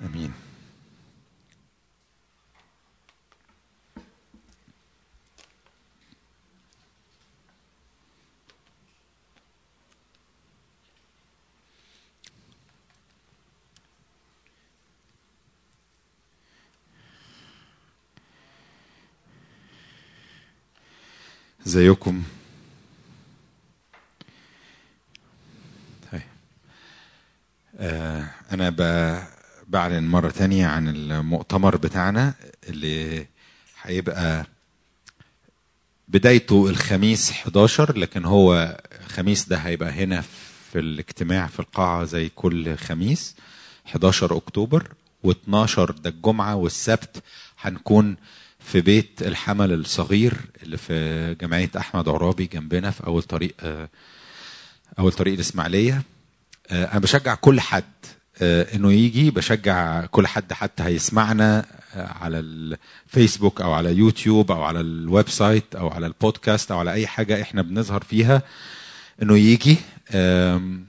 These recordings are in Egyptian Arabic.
امين ازيكم طيب آه انا ب- بعلن مره تانية عن المؤتمر بتاعنا اللي هيبقى بدايته الخميس 11 لكن هو خميس ده هيبقى هنا في الاجتماع في القاعة زي كل خميس 11 أكتوبر و12 ده الجمعة والسبت هنكون في بيت الحمل الصغير اللي في جمعية أحمد عرابي جنبنا في أول طريق آه، أول طريق الإسماعيلية آه، أنا بشجع كل حد آه، إنه يجي بشجع كل حد حتى هيسمعنا آه، على الفيسبوك أو على يوتيوب أو على الويب سايت أو على البودكاست أو على أي حاجة إحنا بنظهر فيها إنه يجي آم،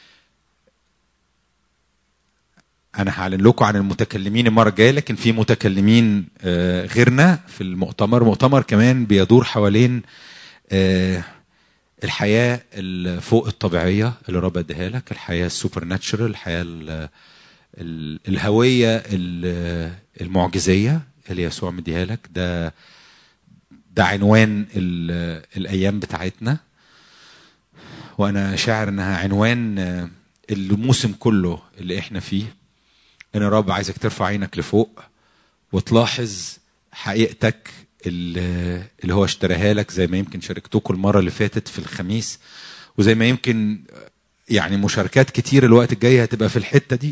انا هعلن لكم عن المتكلمين المره الجايه لكن في متكلمين آه، غيرنا في المؤتمر مؤتمر كمان بيدور حوالين آه، الحياه الفوق الطبيعيه اللي رب اداها لك الحياه السوبر ناتشرال الحياه ال- ال- الهويه ال- المعجزيه اللي يسوع مديها لك ده ده عنوان ال- الايام بتاعتنا وانا شاعر انها عنوان آه، الموسم كله اللي احنا فيه ان الرب عايزك ترفع عينك لفوق وتلاحظ حقيقتك اللي اللي هو اشتراها لك زي ما يمكن شاركتكم المره اللي فاتت في الخميس وزي ما يمكن يعني مشاركات كتير الوقت الجاي هتبقى في الحته دي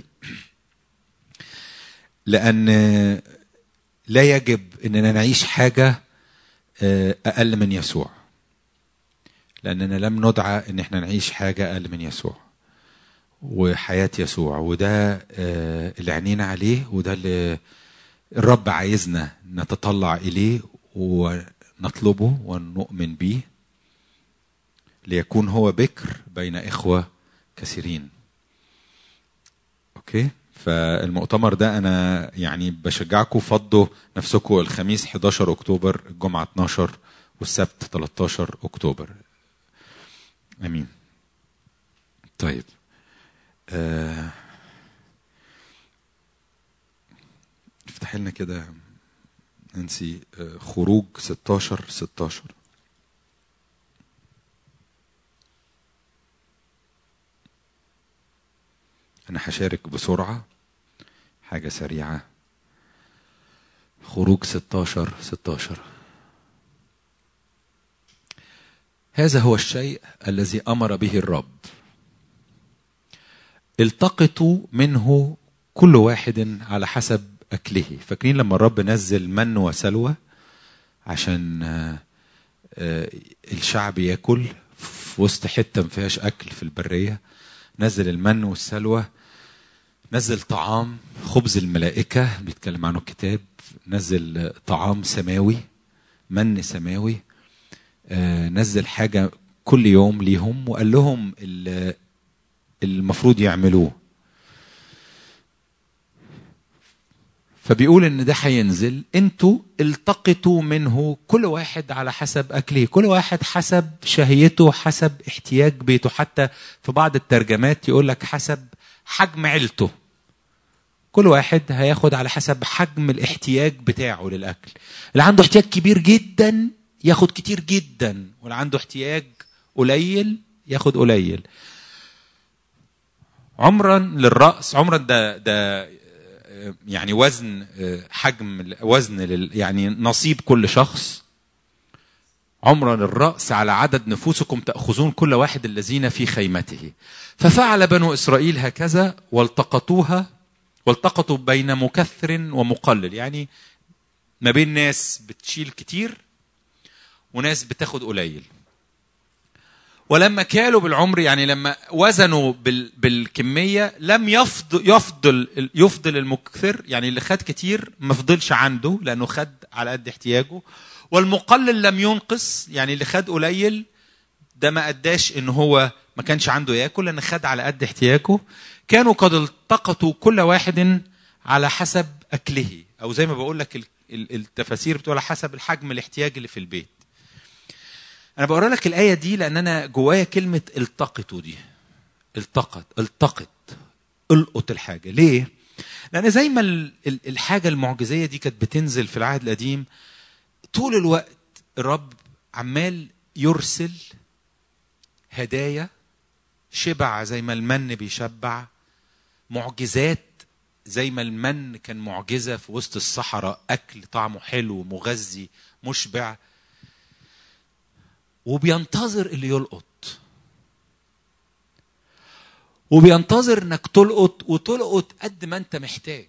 لان لا يجب اننا نعيش حاجه آه، اقل من يسوع لاننا لم ندعى ان احنا نعيش حاجه اقل من يسوع وحياة يسوع وده آه، اللي عينينا عليه وده اللي الرب عايزنا نتطلع إليه ونطلبه ونؤمن به ليكون هو بكر بين إخوة كثيرين أوكي فالمؤتمر ده أنا يعني بشجعكم فضوا نفسكم الخميس 11 أكتوبر الجمعة 12 والسبت 13 أكتوبر أمين طيب آه، افتح لنا كده ننسي آه، خروج 16 16 أنا هشارك بسرعة حاجة سريعة خروج 16 16 هذا هو الشيء الذي أمر به الرب التقطوا منه كل واحد على حسب أكله فاكرين لما الرب نزل من وسلوى عشان آه، آه، الشعب ياكل في وسط حتة ما فيهاش أكل في البرية نزل المن والسلوى نزل طعام خبز الملائكة بيتكلم عنه الكتاب نزل آه، طعام سماوي من سماوي آه، نزل حاجة كل يوم ليهم وقال لهم ال- المفروض يعملوه فبيقول ان ده هينزل انتوا التقطوا منه كل واحد على حسب اكله كل واحد حسب شهيته حسب احتياج بيته حتى في بعض الترجمات يقول لك حسب حجم عيلته كل واحد هياخد على حسب حجم الاحتياج بتاعه للاكل اللي عنده احتياج كبير جدا ياخد كتير جدا واللي عنده احتياج قليل ياخد قليل عمرا للرأس عمرا ده ده آه، يعني وزن آه، حجم وزن لل يعني نصيب كل شخص عمرا للرأس على عدد نفوسكم تأخذون كل واحد الذين في خيمته ففعل بنو إسرائيل هكذا والتقطوها والتقطوا بين مكثر ومقلل يعني ما بين ناس بتشيل كتير وناس بتاخد قليل ولما كالوا بالعمر يعني لما وزنوا بال بالكميه لم يفضل يفضل يفضل المكثر يعني اللي خد كتير ما فضلش عنده لانه خد على قد احتياجه والمقلل لم ينقص يعني اللي خد قليل ده ما اداش ان هو ما كانش عنده ياكل لان خد على قد احتياجه كانوا قد التقطوا كل واحد على حسب اكله او زي ما بقول لك ال- ال- التفاسير بتقول على حسب الحجم الاحتياج اللي في البيت انا بقرا لك الايه دي لان انا جوايا كلمه التقطوا دي التقط التقط القط الحاجه ليه لان زي ما ال- ال- الحاجه المعجزيه دي كانت بتنزل في العهد القديم طول الوقت الرب عمال يرسل هدايا شبع زي ما المن بيشبع معجزات زي ما المن كان معجزه في وسط الصحراء اكل طعمه حلو مغذي مشبع وبينتظر اللي يلقط وبينتظر انك تلقط وتلقط قد ما انت محتاج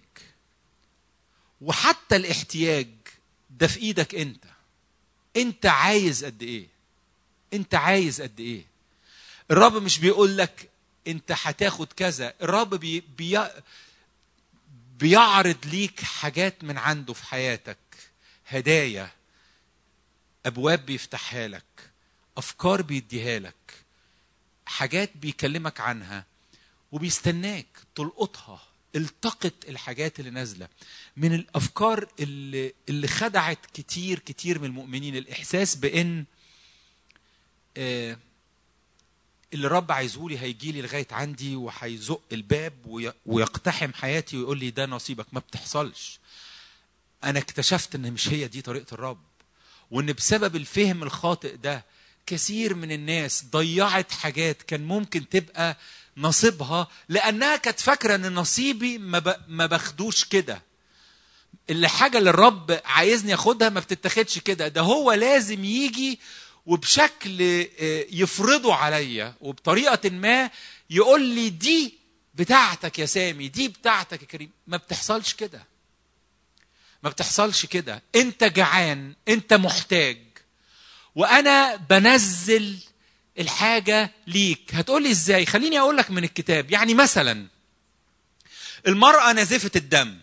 وحتى الاحتياج ده في ايدك انت انت عايز قد ايه انت عايز قد ايه الرب مش بيقول لك انت هتاخد كذا الرب بي بي بيعرض ليك حاجات من عنده في حياتك هدايا ابواب بيفتحها لك افكار بيديها لك حاجات بيكلمك عنها وبيستناك تلقطها التقط الحاجات اللي نازله من الافكار اللي اللي خدعت كتير كتير من المؤمنين الاحساس بان آه، اللي الرب عايزه لي هيجي لي لغايه عندي وهيزق الباب وي- ويقتحم حياتي ويقول لي ده نصيبك ما بتحصلش انا اكتشفت ان مش هي دي طريقه الرب وان بسبب الفهم الخاطئ ده كثير من الناس ضيعت حاجات كان ممكن تبقى نصيبها لانها كانت فاكره ان نصيبي ما ب- ما باخدوش كده اللي حاجه اللي الرب عايزني اخدها ما بتتاخدش كده ده هو لازم يجي وبشكل آه، يفرضه عليا وبطريقه ما يقول لي دي بتاعتك يا سامي دي بتاعتك يا كريم ما بتحصلش كده ما بتحصلش كده انت جعان انت محتاج وانا بنزل الحاجه ليك هتقول لي ازاي خليني اقول لك من الكتاب يعني مثلا المراه نازفه الدم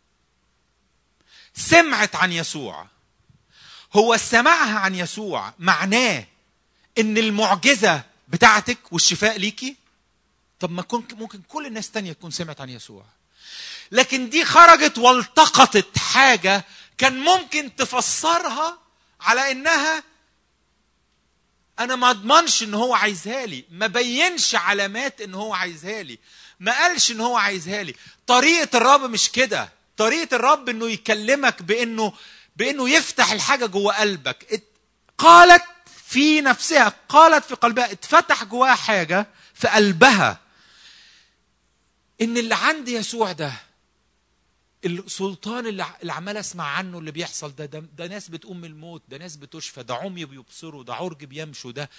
سمعت عن يسوع هو سمعها عن يسوع معناه ان المعجزه بتاعتك والشفاء ليكي طب ما كن ممكن كل الناس تانية تكون سمعت عن يسوع لكن دي خرجت والتقطت حاجة كان ممكن تفسرها على انها انا ما اضمنش ان هو عايزها لي ما بينش علامات ان هو عايزها لي ما قالش ان هو عايزها لي طريقة الرب مش كده طريقة الرب انه يكلمك بانه بانه يفتح الحاجة جوه قلبك ات- قالت في نفسها قالت في قلبها اتفتح جواها حاجة في قلبها ان اللي عند يسوع ده السلطان اللي اللي عمال اسمع عنه اللي بيحصل ده, ده ده ناس بتقوم من الموت ده ناس بتشفى ده عمي بيبصروا ده عرج بيمشوا ده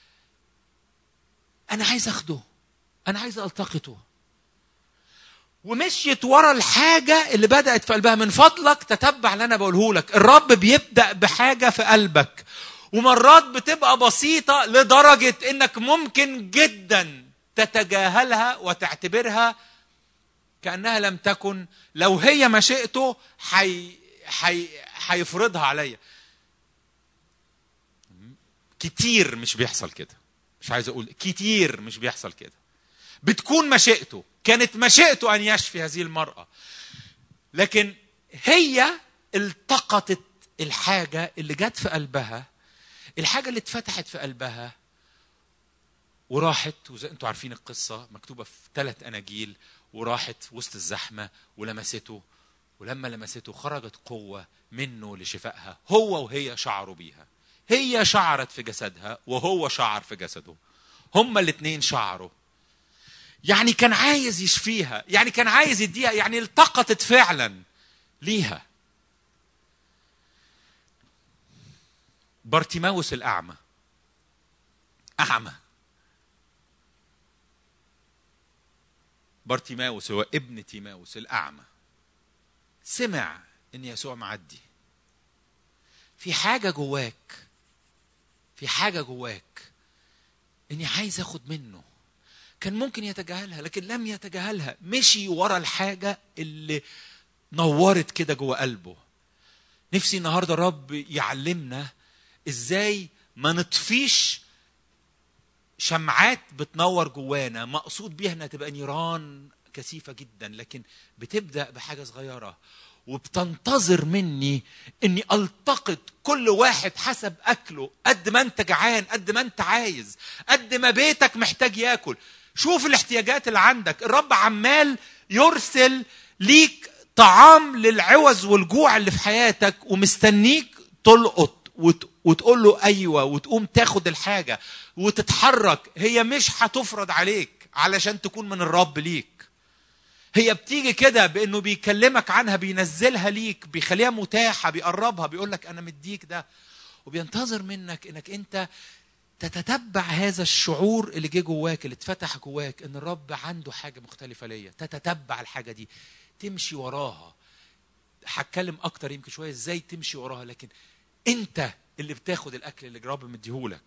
انا عايز اخده انا عايز التقطه ومشيت ورا الحاجه اللي بدات في قلبها من فضلك تتبع اللي انا بقوله لك الرب بيبدا بحاجه في قلبك ومرات بتبقى بسيطه لدرجه انك ممكن جدا تتجاهلها وتعتبرها كانها لم تكن لو هي مشيئته حي حي هيفرضها عليا كتير مش بيحصل كده مش عايز اقول كتير مش بيحصل كده بتكون مشيئته كانت مشيئته ان يشفي هذه المراه لكن هي التقطت الحاجه اللي جت في قلبها الحاجه اللي اتفتحت في قلبها وراحت وزي انتوا عارفين القصه مكتوبه في ثلاث اناجيل وراحت وسط الزحمه ولمسته ولما لمسته خرجت قوه منه لشفائها هو وهي شعروا بيها هي شعرت في جسدها وهو شعر في جسده هما الاثنين شعروا يعني كان عايز يشفيها يعني كان عايز يديها يعني التقطت فعلا ليها بارتيماوس الاعمى اعمى بارتيماوس هو ابن تيماوس الاعمى سمع ان يسوع معدي في حاجه جواك في حاجه جواك اني عايز اخد منه كان ممكن يتجاهلها لكن لم يتجاهلها مشي ورا الحاجه اللي نورت كده جوه قلبه نفسي النهارده الرب يعلمنا ازاي ما نطفيش شمعات بتنور جوانا مقصود بيها انها تبقى نيران كثيفه جدا لكن بتبدا بحاجه صغيره وبتنتظر مني اني التقط كل واحد حسب اكله قد ما انت جعان قد ما انت عايز قد ما بيتك محتاج ياكل شوف الاحتياجات اللي عندك الرب عمال يرسل ليك طعام للعوز والجوع اللي في حياتك ومستنيك تلقط وت... وتقول له ايوه وتقوم تاخد الحاجه وتتحرك هي مش هتفرض عليك علشان تكون من الرب ليك هي بتيجي كده بانه بيكلمك عنها بينزلها ليك بيخليها متاحه بيقربها بيقول لك انا مديك ده وبينتظر منك انك انت تتتبع هذا الشعور اللي جه جواك اللي اتفتح جواك ان الرب عنده حاجه مختلفه ليا تتتبع الحاجه دي تمشي وراها هتكلم اكتر يمكن شويه ازاي تمشي وراها لكن انت اللي بتاخد الاكل اللي الرب مديهولك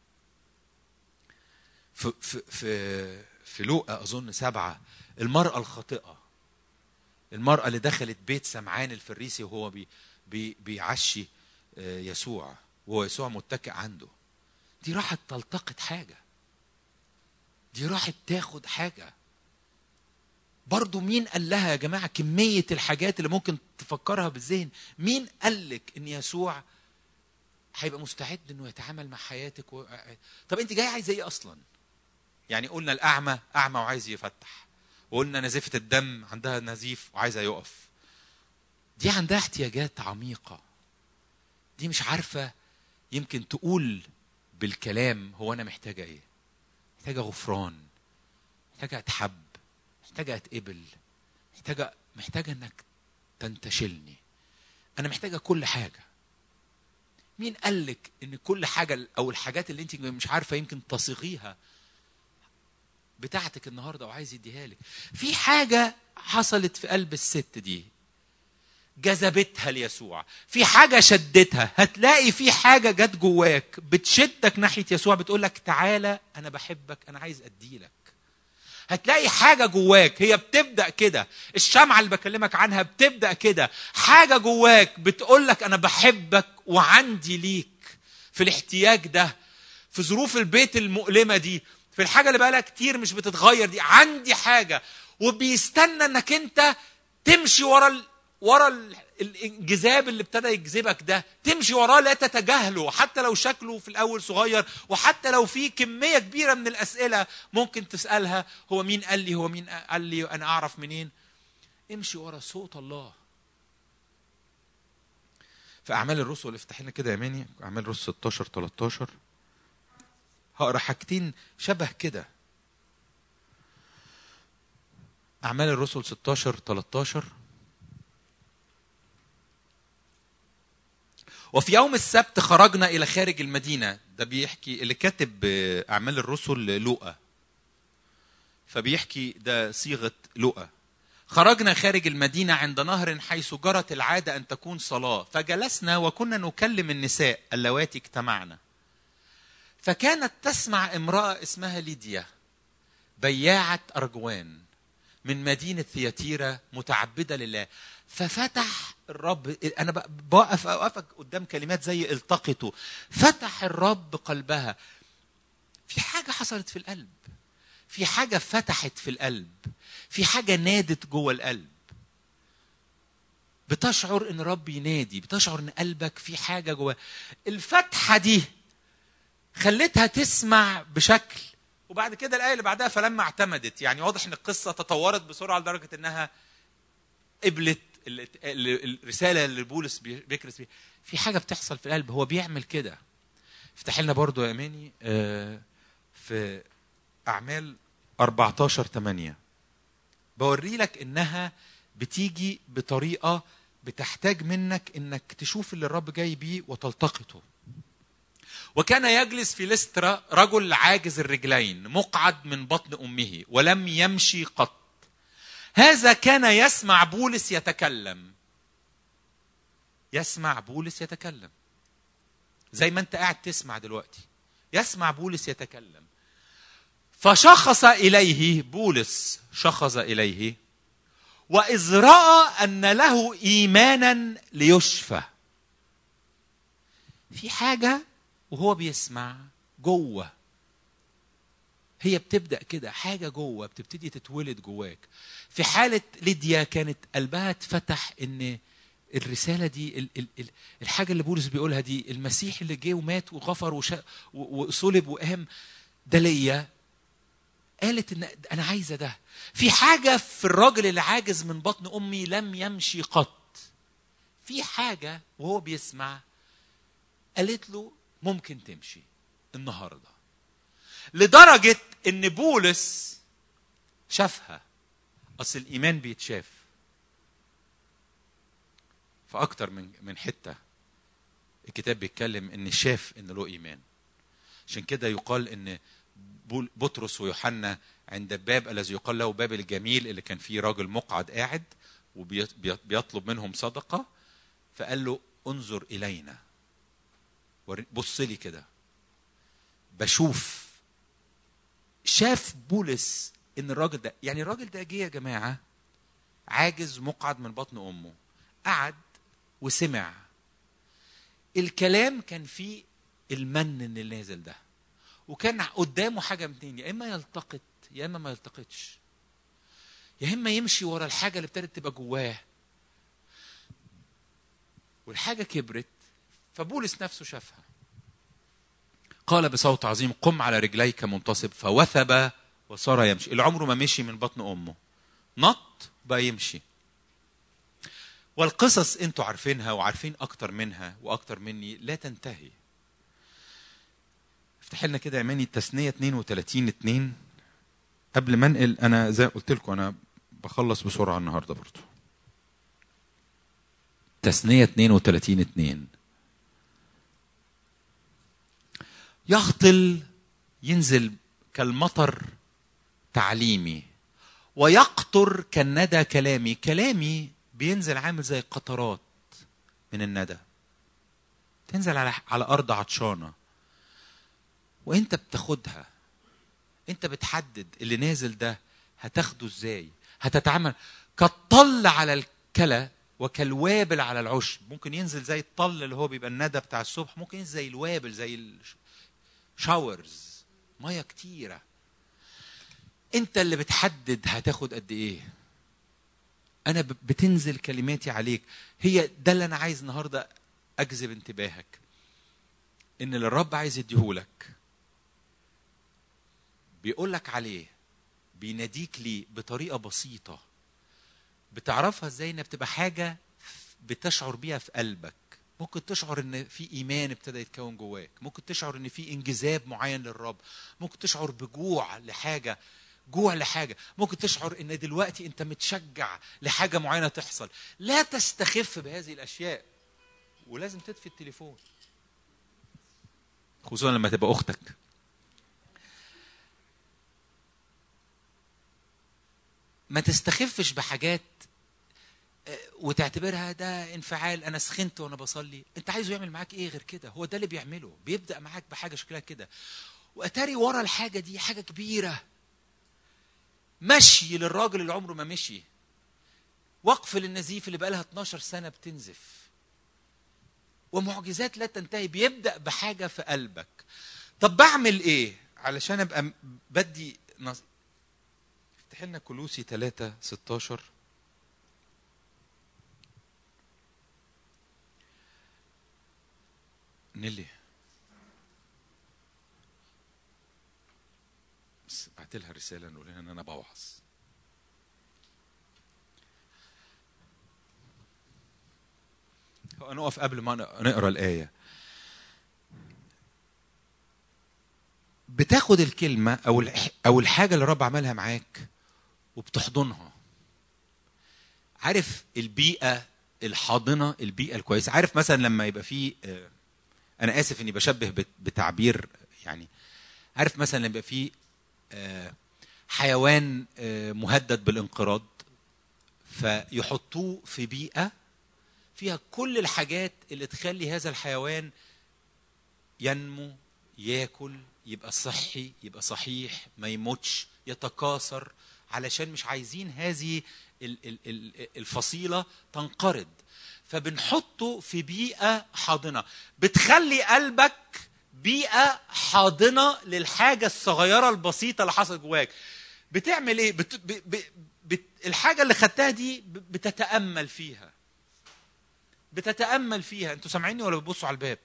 في في في في لوقا اظن سبعه المراه الخاطئه المراه اللي دخلت بيت سمعان الفريسي وهو بي بي بيعشي يسوع وهو يسوع متكئ عنده دي راحت تلتقط حاجه دي راحت تاخد حاجه برضو مين قال لها يا جماعة كمية الحاجات اللي ممكن تفكرها بالذهن مين قال لك ان يسوع هيبقى مستعد انه يتعامل مع حياتك و... طب انت جاي عايزه ايه اصلا يعني قلنا الاعمى اعمى وعايز يفتح وقلنا نزيفة الدم عندها نزيف وعايزه يقف دي عندها احتياجات عميقة دي مش عارفة يمكن تقول بالكلام هو انا محتاجة ايه محتاجة غفران محتاجة اتحب محتاجة اتقبل محتاجة محتاجة انك تنتشلني انا محتاجة كل حاجة مين قال لك ان كل حاجة او الحاجات اللي انت مش عارفة يمكن تصيغيها بتاعتك النهارده وعايز يديها لك في حاجة حصلت في قلب الست دي جذبتها ليسوع في حاجة شدتها هتلاقي في حاجة جت جواك بتشدك ناحية يسوع بتقول لك تعالى أنا بحبك أنا عايز أديلك هتلاقي حاجه جواك هي بتبدا كده الشمعه اللي بكلمك عنها بتبدا كده حاجه جواك بتقول لك انا بحبك وعندي ليك في الاحتياج ده في ظروف البيت المؤلمه دي في الحاجه اللي بقالها كتير مش بتتغير دي عندي حاجه وبيستنى انك انت تمشي ورا ال... ورا ال... الانجذاب اللي ابتدى يجذبك ده تمشي وراه لا تتجاهله حتى لو شكله في الاول صغير وحتى لو في كميه كبيره من الاسئله ممكن تسالها هو مين قال لي هو مين قال لي انا اعرف منين امشي ورا صوت الله في اعمال الرسل افتح لنا كده يا ماني اعمال الرسل 16 13 هقرا حاجتين شبه كده اعمال الرسل 16 13 وفي يوم السبت خرجنا الى خارج المدينه ده بيحكي اللي كاتب اعمال الرسل لوقا فبيحكي ده صيغه لوقا خرجنا خارج المدينه عند نهر حيث جرت العاده ان تكون صلاه فجلسنا وكنا نكلم النساء اللواتي اجتمعنا فكانت تسمع امراه اسمها ليديا بياعه ارجوان من مدينه ثياتيرا متعبده لله ففتح الرب انا بوقف اوقفك قدام كلمات زي التقطوا فتح الرب قلبها في حاجه حصلت في القلب في حاجه فتحت في القلب في حاجه نادت جوه القلب بتشعر ان الرب ينادي بتشعر ان قلبك في حاجه جوه الفتحه دي خلتها تسمع بشكل وبعد كده الايه اللي بعدها فلما اعتمدت يعني واضح ان القصه تطورت بسرعه لدرجه انها قبلت الرساله اللي بولس بيكرس بيها في حاجه بتحصل في القلب هو بيعمل كده افتح لنا برضو يا اماني في اعمال 14 8 بوري لك انها بتيجي بطريقه بتحتاج منك انك تشوف اللي الرب جاي بيه وتلتقطه وكان يجلس في لسترا رجل عاجز الرجلين مقعد من بطن امه ولم يمشي قط هذا كان يسمع بولس يتكلم يسمع بولس يتكلم زي ما انت قاعد تسمع دلوقتي يسمع بولس يتكلم فشخص اليه بولس شخص اليه واذ راى ان له ايمانا ليشفى في حاجه وهو بيسمع جوه هي بتبدا كده حاجه جوه بتبتدي تتولد جواك في حاله ليديا كانت قلبها اتفتح ان الرساله دي ال- ال- ال- الحاجه اللي بولس بيقولها دي المسيح اللي جه ومات وغفر وشا- و- وصلب وقام ده ليا قالت ان انا عايزه ده في حاجه في الراجل اللي عاجز من بطن امي لم يمشي قط في حاجه وهو بيسمع قالت له ممكن تمشي النهارده لدرجه ان بولس شافها اصل الايمان بيتشاف فاكتر من من حته الكتاب بيتكلم ان شاف ان له ايمان عشان كده يقال ان بول- بطرس ويوحنا عند الباب الذي يقال له باب الجميل اللي كان فيه راجل مقعد قاعد وبيطلب منهم صدقه فقال له انظر الينا وري- بص لي كده بشوف شاف بولس ان الراجل ده يعني الراجل ده جه يا جماعه عاجز مقعد من بطن امه قعد وسمع الكلام كان فيه المن اللي نازل ده وكان قدامه حاجه من اتنين يا اما يلتقط يا اما ما يلتقطش يا اما يمشي ورا الحاجه اللي ابتدت تبقى جواه والحاجه كبرت فبولس نفسه شافها قال بصوت عظيم قم على رجليك منتصب فوثب وصار يمشي اللي عمره ما مشي من بطن امه نط بقى يمشي والقصص انتوا عارفينها وعارفين اكتر منها واكتر مني لا تنتهي افتح لنا كده يا ماني التثنية 32 2 قبل ما انقل انا زي ما قلت لكم انا بخلص بسرعة النهارده برضو تثنية 32 2 يهطل ينزل كالمطر تعليمي ويقطر كالندى كلامي كلامي بينزل عامل زي قطرات من الندى تنزل على على ارض عطشانه وانت بتاخدها انت بتحدد اللي نازل ده هتاخده ازاي هتتعامل كالطل على الكلى وكالوابل على العشب ممكن ينزل زي الطل اللي هو بيبقى الندى بتاع الصبح ممكن ينزل زي الوابل زي الشاورز ميه كتيره انت اللي بتحدد هتاخد قد ايه انا ب- بتنزل كلماتي عليك هي ده اللي انا عايز النهارده اجذب انتباهك ان اللي الرب عايز يديهولك بيقول لك عليه بيناديك ليه بطريقه بسيطه بتعرفها ازاي انها بتبقى حاجه بتشعر بيها في قلبك ممكن تشعر ان في ايمان ابتدى يتكون جواك ممكن تشعر ان في انجذاب معين للرب ممكن تشعر بجوع لحاجه جوع لحاجه ممكن تشعر ان دلوقتي انت متشجع لحاجه معينه تحصل لا تستخف بهذه الاشياء ولازم تطفي التليفون خصوصا لما تبقى اختك ما تستخفش بحاجات آه، وتعتبرها ده انفعال انا سخنت وانا بصلي انت عايزه يعمل معاك ايه غير كده هو ده اللي بيعمله بيبدا معاك بحاجه شكلها كده واتاري ورا الحاجه دي حاجه كبيره مشي للراجل اللي عمره ما مشي وقف للنزيف اللي بقالها 12 سنه بتنزف ومعجزات لا تنتهي بيبدا بحاجه في قلبك طب بعمل ايه علشان ابقى م- بدي نص... افتح لنا كلوسي 3 16 نيلي بس بعت لها رساله نقول لها ان انا بوعظ هو نقف قبل ما نقرا الايه بتاخد الكلمه او الح- او الحاجه اللي الرب عملها معاك وبتحضنها عارف البيئه الحاضنه البيئه الكويسه عارف مثلا لما يبقى في آه، انا اسف اني بشبه بت- بتعبير يعني عارف مثلا لما يبقى في آه، حيوان آه، مهدد بالانقراض فيحطوه في بيئه فيها كل الحاجات اللي تخلي هذا الحيوان ينمو ياكل يبقى صحي يبقى صحيح ما يموتش يتكاثر علشان مش عايزين هذه ال- ال- ال- الفصيلة تنقرض فبنحطه في بيئة حاضنة بتخلي قلبك بيئه حاضنه للحاجه الصغيره البسيطه اللي حصلت جواك بتعمل ايه بت... ب... ب... بت... الحاجه اللي خدتها دي ب... بتتامل فيها بتتامل فيها انتوا سامعيني ولا بتبصوا على الباب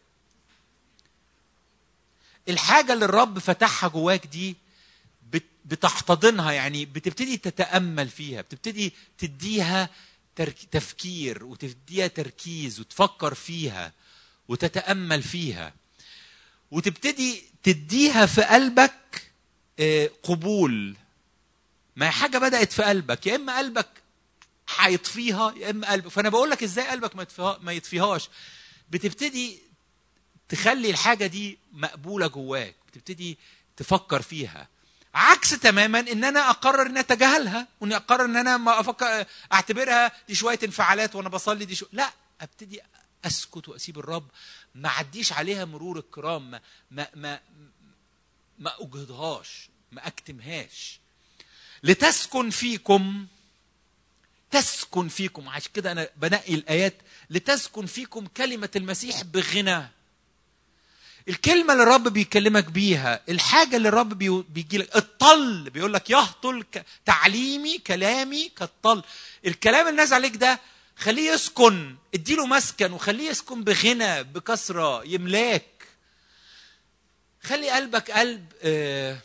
الحاجه اللي الرب فتحها جواك دي بت... بتحتضنها يعني بتبتدي تتامل فيها بتبتدي تديها ترك... تفكير وتديها تركيز وتفكر فيها وتتامل فيها وتبتدي تديها في قلبك آه، قبول ما هي حاجه بدات في قلبك يا اما قلبك هيطفيها يا اما قلبك فانا بقول لك ازاي قلبك ما يطفيها ما يطفيهاش بتبتدي تخلي الحاجه دي مقبوله جواك بتبتدي تفكر فيها عكس تماما ان انا اقرر ان اتجاهلها وان اقرر ان انا ما افكر اعتبرها دي شويه انفعالات وانا بصلي دي شو لا ابتدي اسكت واسيب الرب ما عديش عليها مرور الكرام ما ما ما, ما اجهضهاش ما اكتمهاش لتسكن فيكم تسكن فيكم عشان كده انا بنقي الايات لتسكن فيكم كلمه المسيح بغنى الكلمة اللي الرب بيكلمك بيها الحاجة اللي الرب بيجي لك الطل بيقول لك يهطل تعليمي كلامي كالطل الكلام اللي نازل عليك ده خليه يسكن اديله مسكن وخليه يسكن بغنى بكثرة يملاك خلي قلبك قلب آه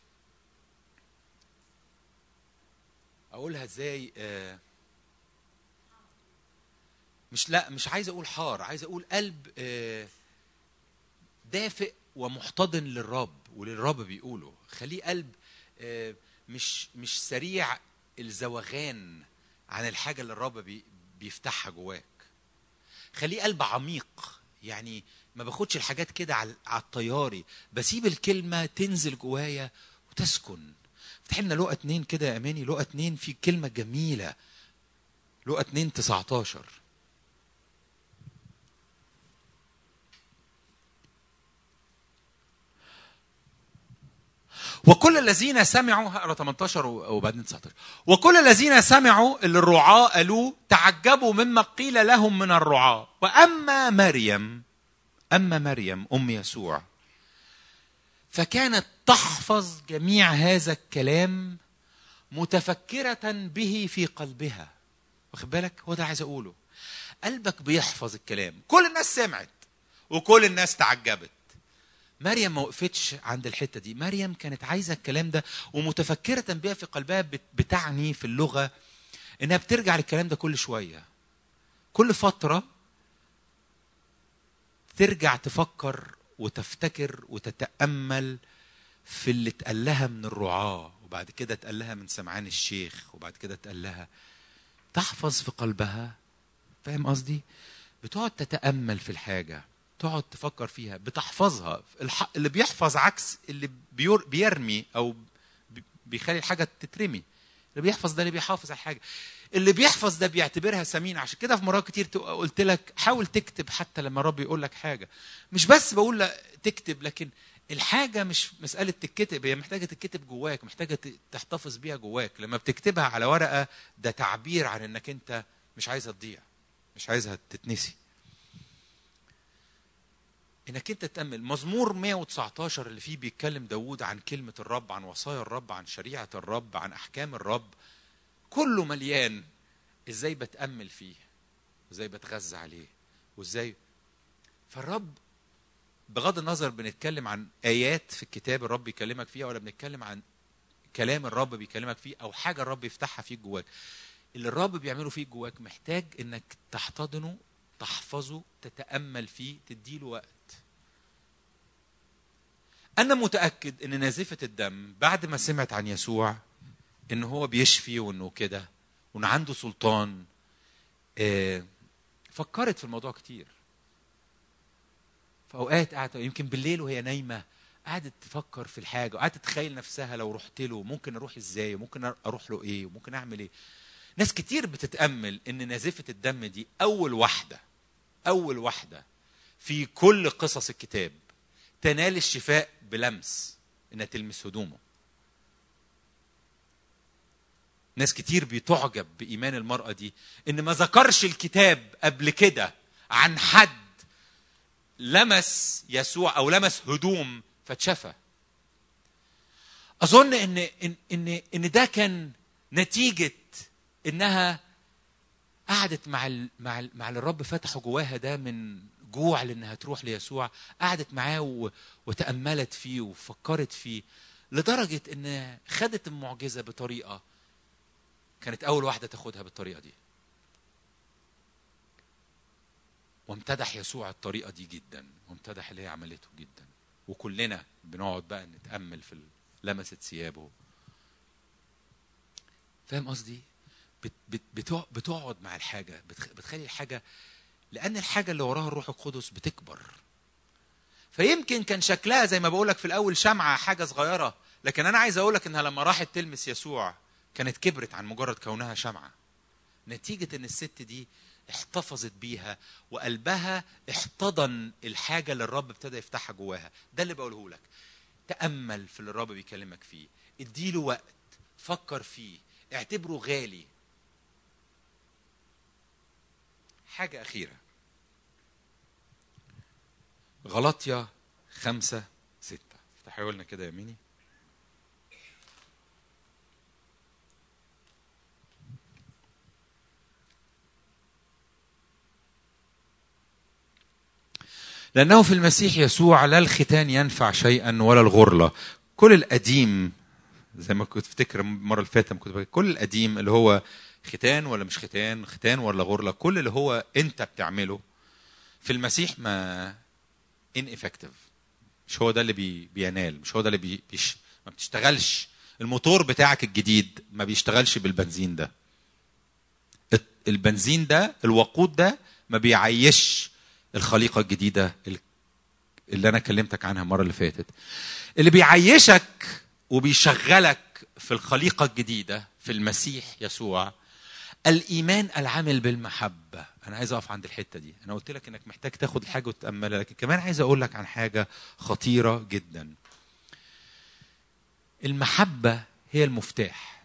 اقولها ازاي آه مش لا مش عايز اقول حار عايز اقول قلب آه دافئ ومحتضن للرب وللرب بيقوله خليه قلب آه مش مش سريع الزوغان عن الحاجه اللي الرب بي بيفتحها جواك خليه قلب عميق يعني ما باخدش الحاجات كده على الطياري بسيب الكلمه تنزل جوايا وتسكن افتح لنا لقى اتنين كده يا اماني لقى اتنين في كلمه جميله لقى اتنين 19 وكل الذين سمعوا هقرا 18 وبعدين 19 وكل الذين سمعوا اللي الرعاة قالوه تعجبوا مما قيل لهم من الرعاة واما مريم اما مريم ام يسوع فكانت تحفظ جميع هذا الكلام متفكرة به في قلبها واخد بالك هو ده عايز اقوله قلبك بيحفظ الكلام كل الناس سمعت وكل الناس تعجبت مريم ما وقفتش عند الحته دي مريم كانت عايزه الكلام ده ومتفكره بها في قلبها بتعني في اللغه انها بترجع للكلام ده كل شويه كل فتره ترجع تفكر وتفتكر وتتامل في اللي اتقال لها من الرعاه وبعد كده اتقال لها من سمعان الشيخ وبعد كده اتقال لها تحفظ في قلبها فاهم قصدي بتقعد تتامل في الحاجه تقعد تفكر فيها بتحفظها اللي بيحفظ عكس اللي بير بيرمي او بيخلي الحاجه تترمي اللي بيحفظ ده اللي بيحافظ على الحاجه اللي بيحفظ ده بيعتبرها ثمين عشان كده في مرات كتير قلت لك حاول تكتب حتى لما الرب يقول لك حاجه مش بس بقول لك تكتب لكن الحاجة مش مسألة تتكتب هي محتاجة تتكتب جواك محتاجة تحتفظ بيها جواك لما بتكتبها على ورقة ده تعبير عن انك انت مش عايزها تضيع مش عايزها تتنسي انك انت تامل مزمور 119 اللي فيه بيتكلم داوود عن كلمه الرب عن وصايا الرب عن شريعه الرب عن احكام الرب كله مليان ازاي بتامل فيه وازاي بتغذى عليه وازاي فالرب بغض النظر بنتكلم عن ايات في الكتاب الرب يكلمك فيها ولا بنتكلم عن كلام الرب بيكلمك فيه او حاجه الرب يفتحها فيك جواك اللي الرب بيعمله فيك جواك محتاج انك تحتضنه تحفظه تتامل فيه تديله وقت انا متاكد ان نازفه الدم بعد ما سمعت عن يسوع ان هو بيشفي وانه كده وان عنده سلطان فكرت في الموضوع كتير في اوقات قعدت يمكن بالليل وهي نايمه قعدت تفكر في الحاجه وقعدت تتخيل نفسها لو رحت له ممكن اروح ازاي وممكن اروح له ايه وممكن اعمل ايه ناس كتير بتتامل ان نازفه الدم دي اول واحده اول واحده في كل قصص الكتاب تنال الشفاء بلمس انها تلمس هدومه ناس كتير بتعجب بايمان المراه دي ان ما ذكرش الكتاب قبل كده عن حد لمس يسوع او لمس هدوم فاتشفى اظن ان ان ان ان ده كان نتيجه انها قعدت مع ال مع ال مع اللي الرب فتحه جواها ده من جوع لانها تروح ليسوع قعدت معاه و- وتاملت فيه وفكرت فيه لدرجه ان خدت المعجزه بطريقه كانت اول واحده تاخدها بالطريقه دي وامتدح يسوع الطريقه دي جدا وامتدح اللي هي عملته جدا وكلنا بنقعد بقى نتامل في ال- لمست ثيابه فاهم قصدي بت بت بتقع- بتقعد مع الحاجه بتخ- بتخلي الحاجه لان الحاجه اللي وراها الروح القدس بتكبر فيمكن كان شكلها زي ما بقول لك في الاول شمعه حاجه صغيره لكن انا عايز اقول لك انها لما راحت تلمس يسوع كانت كبرت عن مجرد كونها شمعه نتيجه ان الست دي احتفظت بيها وقلبها احتضن الحاجه اللي الرب ابتدى يفتحها جواها ده اللي بقوله لك تامل في اللي الرب بيكلمك فيه اديله وقت فكر فيه اعتبره غالي حاجه اخيره غلطيا خمسة ستة افتحوا لنا كده يا ميني لأنه في المسيح يسوع لا الختان ينفع شيئا ولا الغرلة كل القديم زي ما كنت افتكر المرة اللي فاتت لما كنت بقول كل القديم اللي هو ختان ولا مش ختان ختان ولا غرلة كل اللي هو أنت بتعمله في المسيح ما ineffective مش هو ده اللي بي بينال مش هو ده اللي بي بيش ما بتشتغلش الموتور بتاعك الجديد ما بيشتغلش بالبنزين ده الت- البنزين ده الوقود ده ما بيعيش الخليقة الجديدة ال- اللي أنا كلمتك عنها المرة اللي فاتت اللي بيعيشك وبيشغلك في الخليقة الجديدة في المسيح يسوع الإيمان العامل بالمحبة أنا عايز أقف عند الحتة دي أنا قلت لك إنك محتاج تاخد الحاجة وتتأملها لكن كمان عايز أقول لك عن حاجة خطيرة جدا المحبة هي المفتاح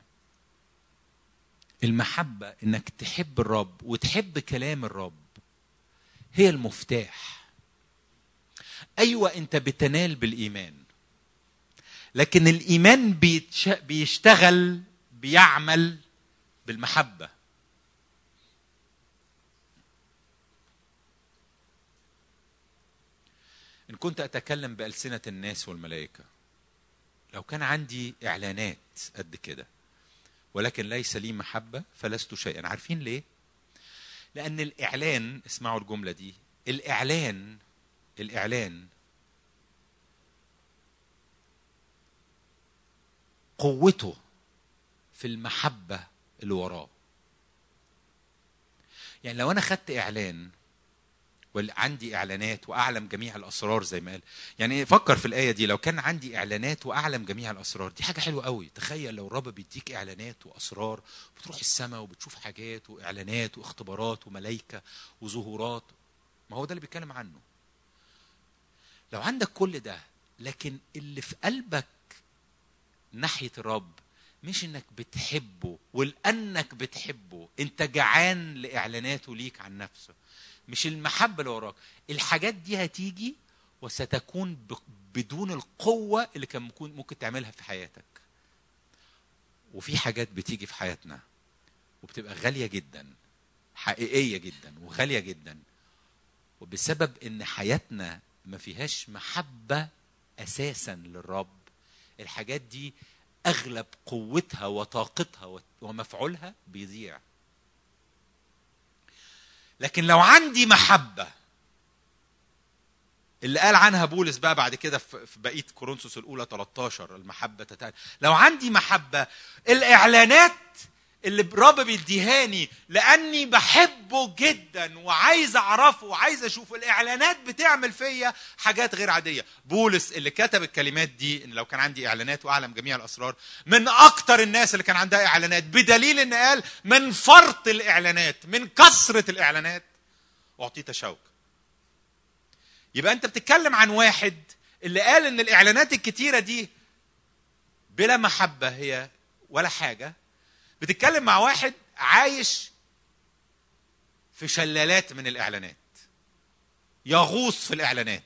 المحبة إنك تحب الرب وتحب كلام الرب هي المفتاح أيوة أنت بتنال بالإيمان لكن الإيمان بيتش... بيشتغل بيعمل بالمحبة إن كنت أتكلم بألسنة الناس والملائكة لو كان عندي إعلانات قد كده ولكن ليس لي محبة فلست شيئا عارفين ليه؟ لأن الإعلان اسمعوا الجملة دي الإعلان الإعلان قوته في المحبة اللي وراه يعني لو أنا خدت إعلان وعندي اعلانات واعلم جميع الاسرار زي ما قال يعني فكر في الايه دي لو كان عندي اعلانات واعلم جميع الاسرار دي حاجه حلوه قوي تخيل لو الرب بيديك اعلانات واسرار بتروح السماء وبتشوف حاجات واعلانات واختبارات وملائكه وظهورات ما هو ده اللي بيتكلم عنه لو عندك كل ده لكن اللي في قلبك ناحيه الرب مش انك بتحبه ولانك بتحبه انت جعان لاعلاناته ليك عن نفسه مش المحبه اللي وراك الحاجات دي هتيجي وستكون ب- بدون القوه اللي كان ممكن ممكن تعملها في حياتك وفي حاجات بتيجي في حياتنا وبتبقى غاليه جدا حقيقيه جدا وغاليه جدا وبسبب ان حياتنا ما فيهاش محبه اساسا للرب الحاجات دي اغلب قوتها وطاقتها ومفعولها بيضيع لكن لو عندي محبه اللي قال عنها بولس بقى بعد كده في في بقيه كورنثوس الاولى 13 المحبه تتعلم. لو عندي محبه الاعلانات اللي الرب بيديهاني لاني بحبه جدا وعايز اعرفه وعايز اشوفه الاعلانات بتعمل فيا حاجات غير عاديه بولس اللي كتب الكلمات دي ان لو كان عندي اعلانات واعلم جميع الاسرار من اكتر الناس اللي كان عندها اعلانات بدليل ان قال من فرط الاعلانات من كثره الاعلانات اعطيت شوك يبقى انت بتتكلم عن واحد اللي قال ان الاعلانات الكتيره دي بلا محبه هي ولا حاجه بتتكلم مع واحد عايش في شلالات من الاعلانات يغوص في الاعلانات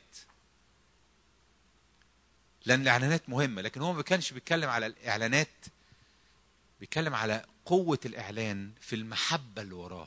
لان الاعلانات مهمه لكن هو ما كانش بيتكلم على الاعلانات بيتكلم على قوه الاعلان في المحبه اللي وراه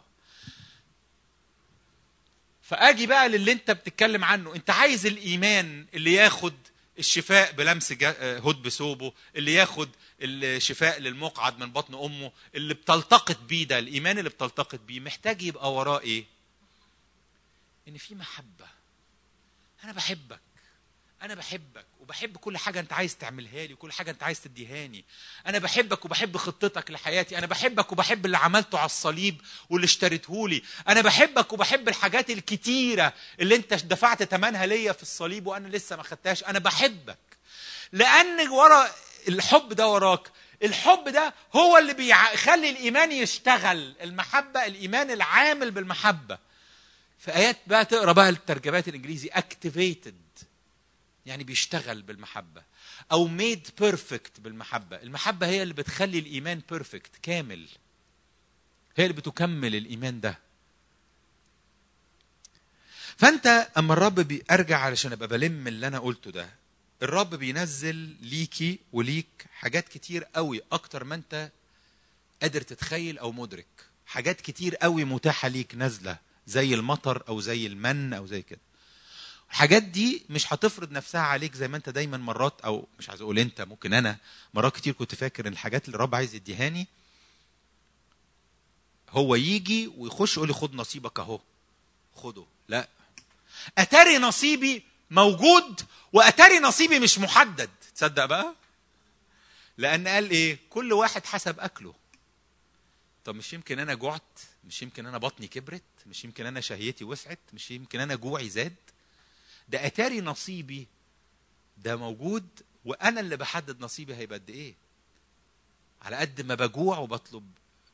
فاجي بقى للي انت بتتكلم عنه انت عايز الايمان اللي ياخد الشفاء بلمس جا- هد بثوبه اللي ياخد الشفاء للمقعد من بطن امه اللي بتلتقط بيه ده الايمان اللي بتلتقط بيه محتاج يبقى وراه ايه ان في محبه انا بحبك انا بحبك وبحب كل حاجه انت عايز تعملها لي وكل حاجه انت عايز تديهاني انا بحبك وبحب خطتك لحياتي انا بحبك وبحب اللي عملته على الصليب واللي اشتريته لي انا بحبك وبحب الحاجات الكتيره اللي انت دفعت ثمنها ليا في الصليب وانا لسه ما خدتهاش انا بحبك لان ورا الحب ده وراك الحب ده هو اللي بيخلي الايمان يشتغل المحبه الايمان العامل بالمحبه في ايات بقى تقرا بقى الترجمات الانجليزي activated يعني بيشتغل بالمحبه او ميد بيرفكت بالمحبه المحبه هي اللي بتخلي الايمان بيرفكت كامل هي اللي بتكمل الايمان ده فانت اما الرب بيرجع علشان ابقى بلم اللي انا قلته ده الرب بينزل ليكي وليك حاجات كتير قوي اكتر ما انت قادر تتخيل او مدرك حاجات كتير قوي متاحه ليك نازله زي المطر او زي المن او زي كده الحاجات دي مش هتفرض نفسها عليك زي ما انت دايما مرات او مش عايز اقول انت ممكن انا مرات كتير كنت فاكر ان الحاجات اللي الرب عايز يديهاني هو يجي ويخش يقول لي خد نصيبك اهو خده لا اتاري نصيبي موجود واتاري نصيبي مش محدد تصدق بقى لان قال ايه كل واحد حسب اكله طب مش يمكن انا جعت مش يمكن انا بطني كبرت مش يمكن انا شهيتي وسعت مش يمكن انا جوعي زاد ده اتاري نصيبي ده موجود وانا اللي بحدد نصيبي هيبقى قد ايه على قد ما بجوع وبطلب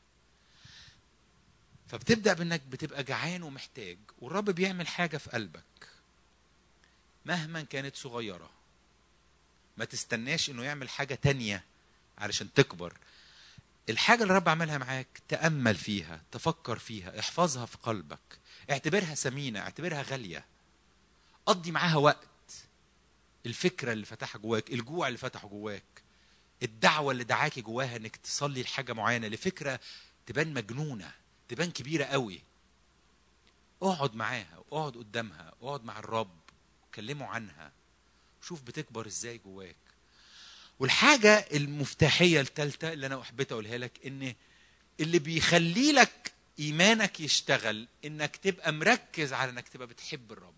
فبتبدا بانك بتبقى جعان ومحتاج والرب بيعمل حاجه في قلبك مهما كانت صغيره ما تستناش انه يعمل حاجه تانية علشان تكبر الحاجه اللي الرب عملها معاك تامل فيها تفكر فيها احفظها في قلبك اعتبرها ثمينه اعتبرها غاليه قضي معاها وقت الفكره اللي فتحها جواك الجوع اللي فتحه جواك الدعوه اللي دعاكي جواها انك تصلي لحاجه معينه لفكره تبان مجنونه تبان كبيره قوي اقعد معاها اقعد قدامها اقعد مع الرب كلمه عنها شوف بتكبر ازاي جواك والحاجة المفتاحية الثالثة اللي أنا أحبت أقولها لك إن اللي بيخلي لك إيمانك يشتغل إنك تبقى مركز على إنك تبقى بتحب الرب.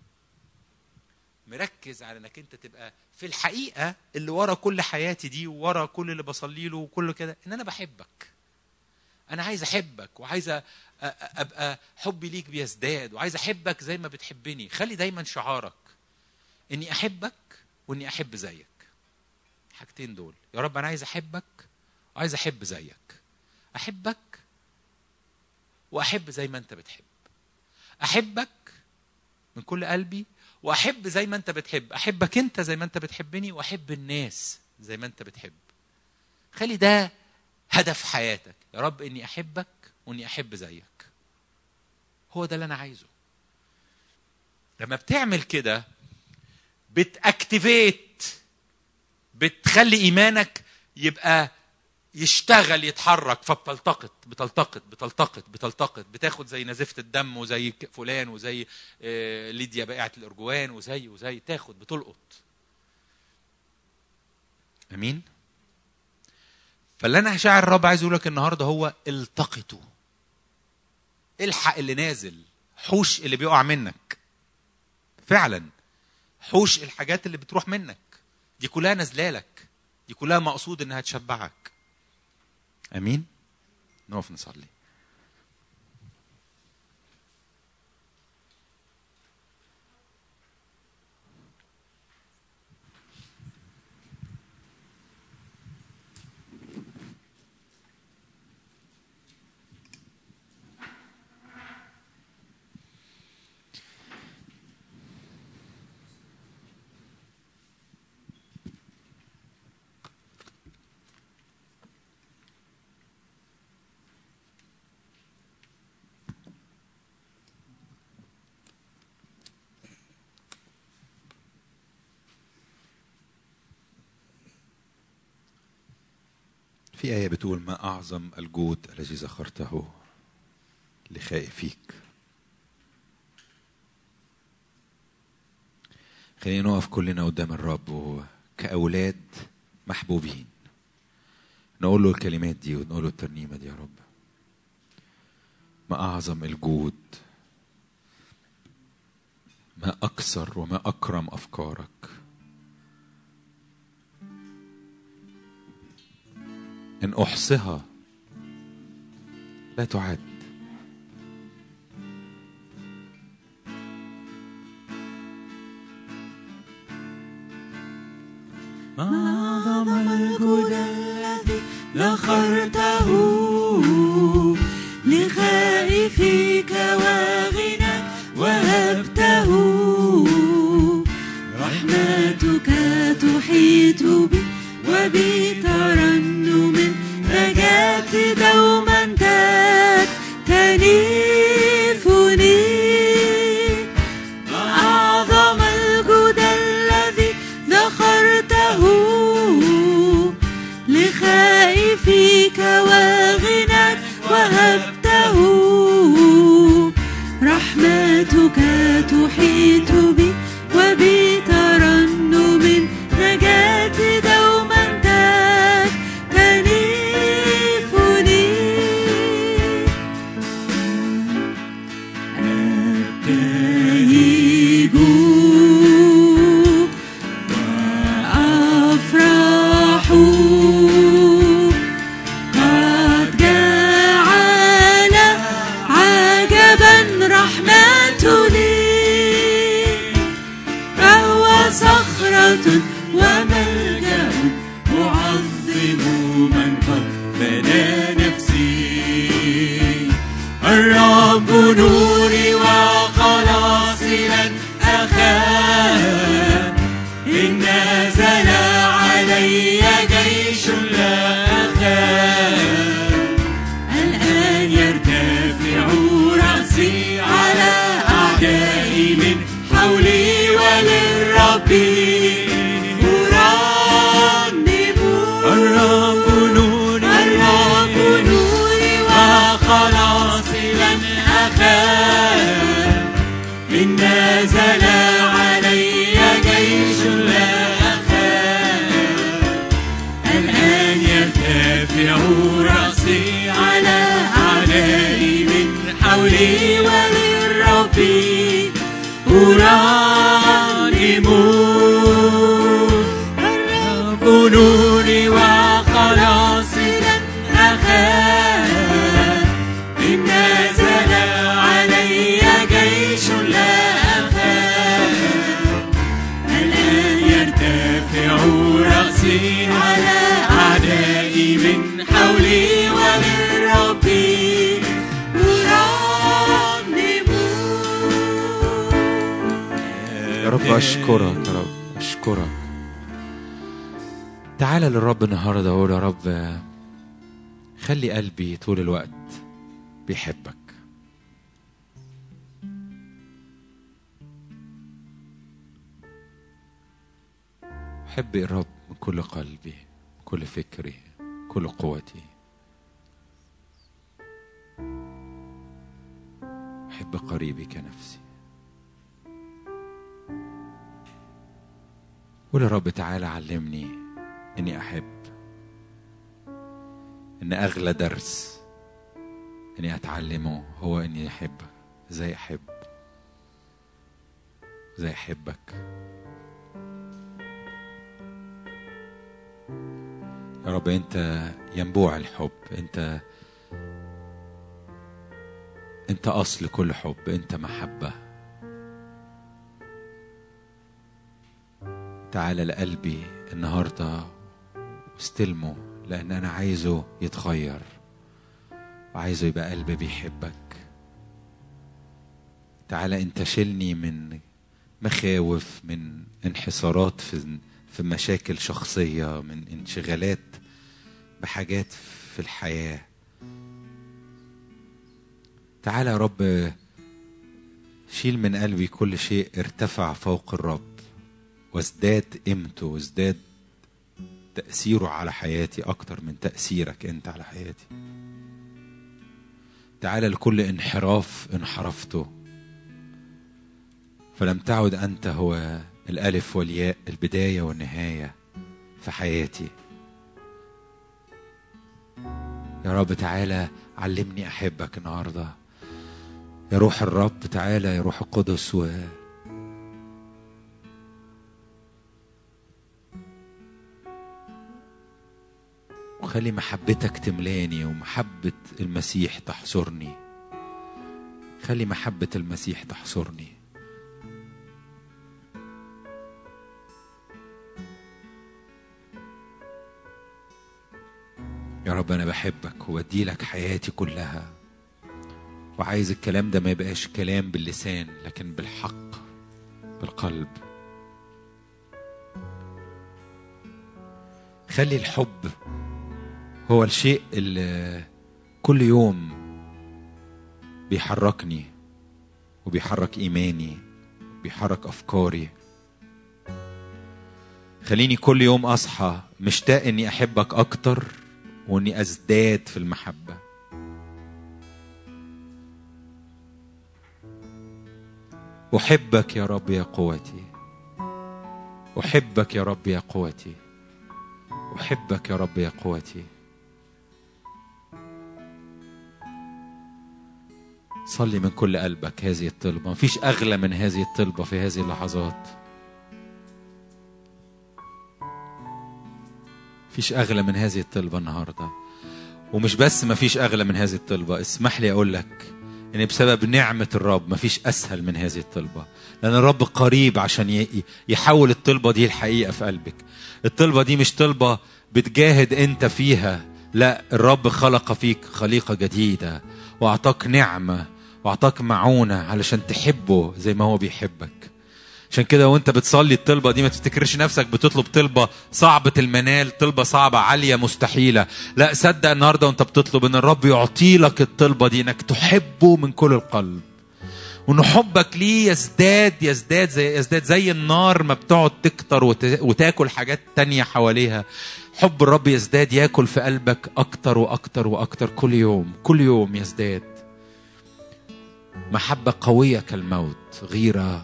مركز على إنك أنت تبقى في الحقيقة اللي ورا كل حياتي دي وورا كل اللي بصلي له وكل كده إن أنا بحبك. أنا عايز أحبك وعايز أ- أ- أبقى حبي ليك بيزداد وعايز أحبك زي ما بتحبني. خلي دايما شعارك إني أحبك وإني أحب زيك. الحاجتين دول يا رب انا عايز احبك وعايز احب زيك احبك واحب زي ما انت بتحب احبك من كل قلبي واحب زي ما انت بتحب احبك انت زي ما انت بتحبني واحب الناس زي ما انت بتحب خلي ده هدف حياتك يا رب اني احبك واني احب زيك هو ده اللي انا عايزه لما بتعمل كده بتاكتيفيت بتخلي ايمانك يبقى يشتغل يتحرك فبتلتقط بتلتقط بتلتقط بتلتقط بتاخد زي نزفه الدم وزي ك- فلان وزي آه، ليديا بائعه الارجوان وزي وزي تاخد بتلقط امين فاللي انا شاعر الرب عايز اقول لك النهارده هو التقطوا الحق اللي نازل حوش اللي بيقع منك فعلا حوش الحاجات اللي بتروح منك دي كلها نازله لك دي كلها مقصود انها تشبعك امين نقف نصلي في آية بتقول ما أعظم الجود الذي ذكرته لخائفيك خلينا نقف كلنا قدام الرب كأولاد محبوبين نقول له الكلمات دي ونقول له الترنيمة دي يا رب ما أعظم الجود ما أكثر وما أكرم أفكارك إن أحصها لا تعد ما أعظم الجود الذي ذخرته لخائفيك وغنى وهبته رحمتك تحيط بي وبي ترنم نجاة دوما تكتنفني أعظم الجود الذي ذخرته لخائفيك وغنى وهبته رحمتك تحيط بي وبترنم نجاة دوما تكتنفني أبتهج وأفرح قد جعل عجبا رحمة لي فهو صخرة وملجأ أعظم من قد بنى نفسي الرب نوري وخلاصي لن أخاف إن نزل علي جيش لا أخاف الآن يرتفع رأسي على أعدائي من حولي وللرب أرنم الرب نوري الرب نوري وخلاصي لن أخاف إن نزل علي جيش لا أخاف الآن يرتفع رأسي على أعدائي من حولي وللرب أرنم الرب نوري وخلاصي لن أخاف إن نزل علي جيش لا أخاف الآن يرتفع رأسي على أعدائي من حولي وللرب أرنم يا رب أشكرك يا رب أشكرك تعالى للرب النهاردة وقول يا رب خلي قلبي طول الوقت بيحبك أحب الرب من كل قلبي من كل فكري من كل قوتي أحب قريبي كنفسي قول يا رب تعالى علمني اني احب ان اغلى درس اني اتعلمه هو اني احب زي احب زي احبك يا رب انت ينبوع الحب انت انت اصل كل حب انت محبه تعالى لقلبي النهارده واستلمه لان انا عايزه يتغير وعايزه يبقى قلب بيحبك تعالى انت شيلني من مخاوف من انحسارات في في مشاكل شخصيه من انشغالات بحاجات في الحياه تعالى يا رب شيل من قلبي كل شيء ارتفع فوق الرب وازداد قيمته وازداد تأثيره على حياتي أكتر من تأثيرك أنت على حياتي تعالى لكل انحراف انحرفته فلم تعد أنت هو الألف والياء البداية والنهاية في حياتي يا رب تعالى علمني أحبك النهاردة يا روح الرب تعالى يا روح القدس و وخلي محبتك تملاني ومحبة المسيح تحصرني خلي محبة المسيح تحصرني يا رب أنا بحبك وبدي لك حياتي كلها وعايز الكلام ده ما يبقاش كلام باللسان لكن بالحق بالقلب خلي الحب هو الشيء اللي كل يوم بيحركني وبيحرك ايماني بيحرك افكاري خليني كل يوم اصحى مشتاق اني احبك اكتر واني ازداد في المحبه احبك يا رب يا قوتي احبك يا رب يا قوتي احبك يا رب يا قوتي صلي من كل قلبك هذه الطلبة مفيش أغلى من هذه الطلبة في هذه اللحظات مفيش أغلى من هذه الطلبة النهاردة ومش بس مفيش أغلى من هذه الطلبة اسمح لي أقول لك إن بسبب نعمة الرب مفيش أسهل من هذه الطلبة لأن الرب قريب عشان ي- يحول الطلبة دي الحقيقة في قلبك الطلبة دي مش طلبة بتجاهد أنت فيها لا الرب خلق فيك خليقة جديدة وأعطاك نعمة وأعطاك معونة علشان تحبه زي ما هو بيحبك عشان كده وانت بتصلي الطلبة دي ما تفتكرش نفسك بتطلب طلبة صعبة المنال طلبة صعبة عالية مستحيلة لا صدق النهاردة وانت بتطلب ان الرب يعطي لك الطلبة دي انك تحبه من كل القلب وان حبك ليه يزداد يزداد زي يزداد زي النار ما بتقعد تكتر وت- وتاكل حاجات تانية حواليها حب الرب يزداد ياكل في قلبك اكتر واكتر واكتر كل يوم كل يوم يزداد محبة قوية كالموت غيرة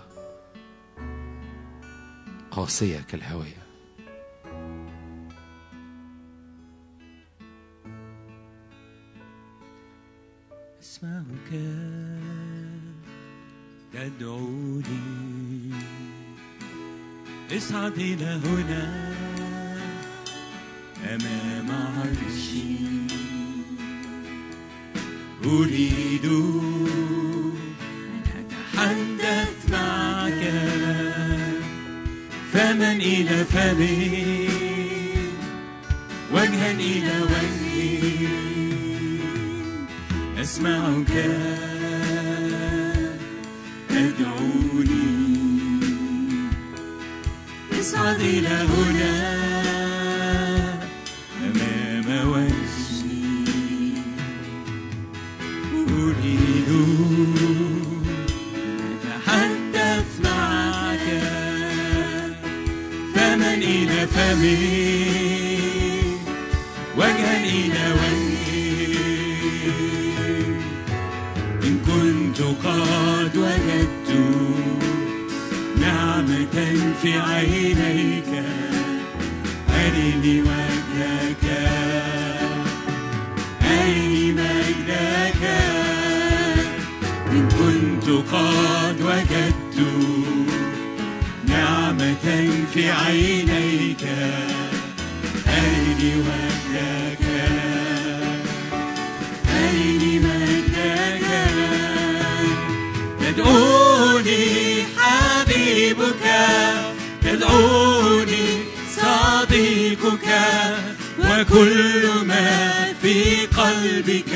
قاسية كالهوية اسمعك تدعوني اصعد إلى هنا أمام عرشي أريد أن أتحدث معك فما إلى فم وجها إلى وجه أسمعك تدعوني اصعد إلى هنا أمام وجهي أريد أن أتحدث معك فما إلى فمي وجها إلى وجهي إن كنت قد وجدت نعمة في عينيك أرني وجهك أرني مجدك إن كنت قد وجدت نعمة في عينيك أرني وجهك أرني مجدك تدعوني حبيبك تدعوني صديقك وكل ما في قلبك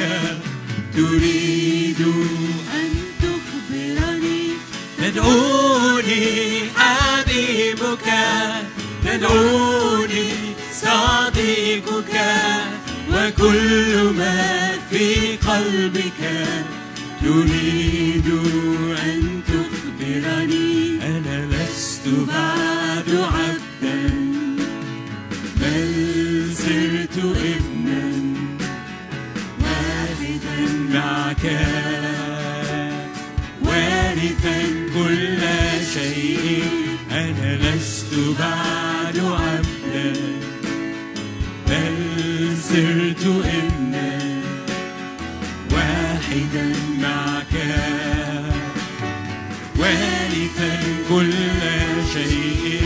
تريد أن تخبرني تدعوني حبيبك تدعوني صديقك وكل ما في قلبك تريد أن تخبرني أنا لست بعد عبدا بل صرت ابنا واحدا معك وارثا كل شيء أنا لست بعد عبدا بل صرت ابنا واحدا معك وارثا كل شيء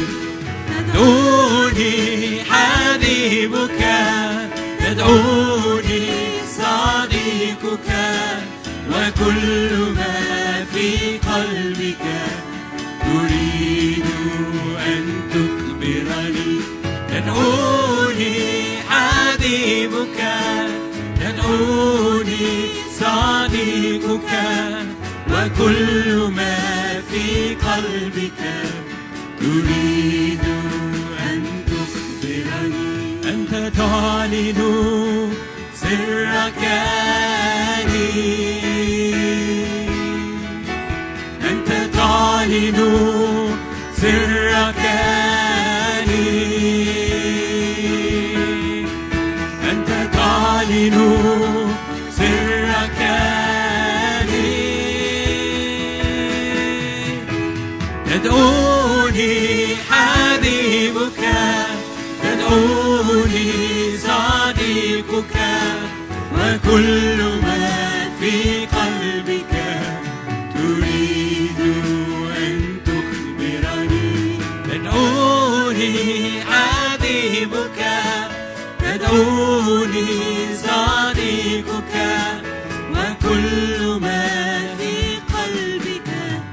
تدعوني حبيبك تدعوني صديقك وكل ما في قلبك تريد أن تخبرني تدعوني حبيبك تدعوني صديقك وكل ما في قلبك تريد أن تخبرني أنت تعلن سرك لي أنت تعلن سرك لي أنت تعلن سرك لي تدعوني حبيبك تدعوني صديقك وكل ما في قلبك تريد أن تخبرني تدعوني حبيبك تدعوني صديقك وكل ما في قلبك